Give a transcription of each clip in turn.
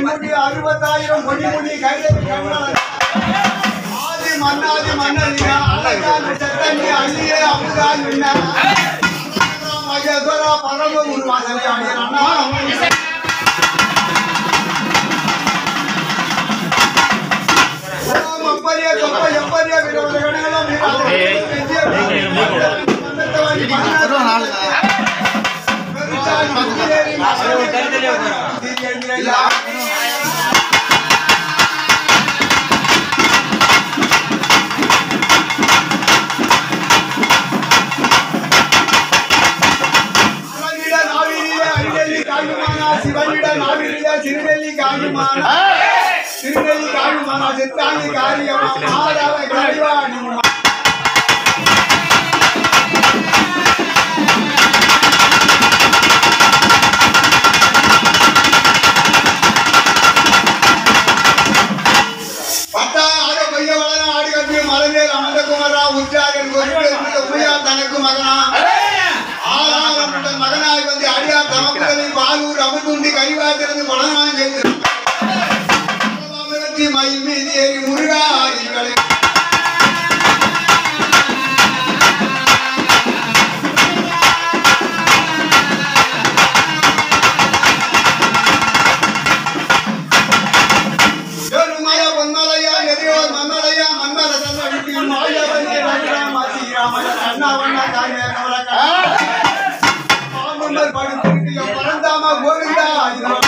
முடி அறுபத்தாயிரம் பொடி முடி கையில் கண்ணால் ஆதி மன்னாதி மன்னனியா அழகான சத்தனி அள்ளியே அமுதா என்ன மகேஸ்வரா பரம உருவாசனை அடியன் அண்ணா ஓம் அப்பரிய தொப்ப எப்பரிய விரோத கணங்களும் சிவனிட நாவிலே அரிநெல்லி காயுமானா சிவனிட நாவிலே சிறுநெல்லி காயுமானா திருநெல்லி காயுமானா சித்தாங்கி காரியமா மாதாவ கடிவாணி பட்டா ஆட பைய வளர ஆடி கட்டிய மலைமேல் அமர்ந்த குமரா உற்றாரன் கொண்டு உமையா தனக்கு மகனா ஆளாரம் உள்ள மகனாய் வந்து அடியார் தமக்குதலில் பாலூர் அமுதுண்டி கைவாத்திருந்து பணமாய் செய்து மயில் மீது ஏறி முருகா இவளை பெருமல பொன்மலையா எரியோர் மம்மலையா மன்மல தன்ன மாயவனே ரகுராம ஸ்ரீராம அண்ணாவண்ணா தாயே கமலக்கா பாம்புமர் படுத்திருக்கு என் பரந்தாம கோவிந்தா இது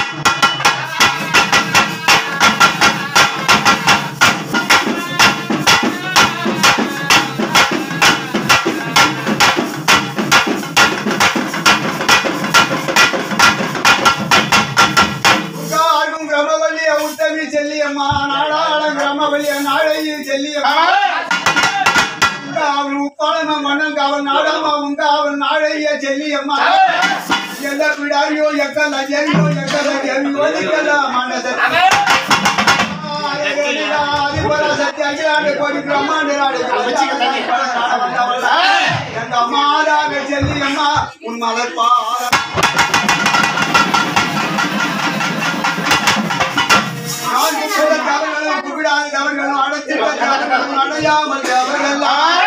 ஆடும் கிரமவல்லிய உத்தமி செல்லியம்மா நாடாளம் கிரமவல்லிய நாளையில் செல்லியம்மா உங்க அவன் உப்பாளம மன்னங்க அவன் நாடாம உங்க அவன் நாளைய செல்லியம்மா எல்ல பிடாரியோ எக்கல ஜெவியோ எக்கல ஜெவியோ நிக்கல மனச எங்க அம்மாதாக செல்லியம்மா உன் மலர் பார நான்கு பேர தவறுகளும் குவிடாத தவறுகளும் அடைத்திட்ட தவறுகளும் அடையாமல் தவறுகள்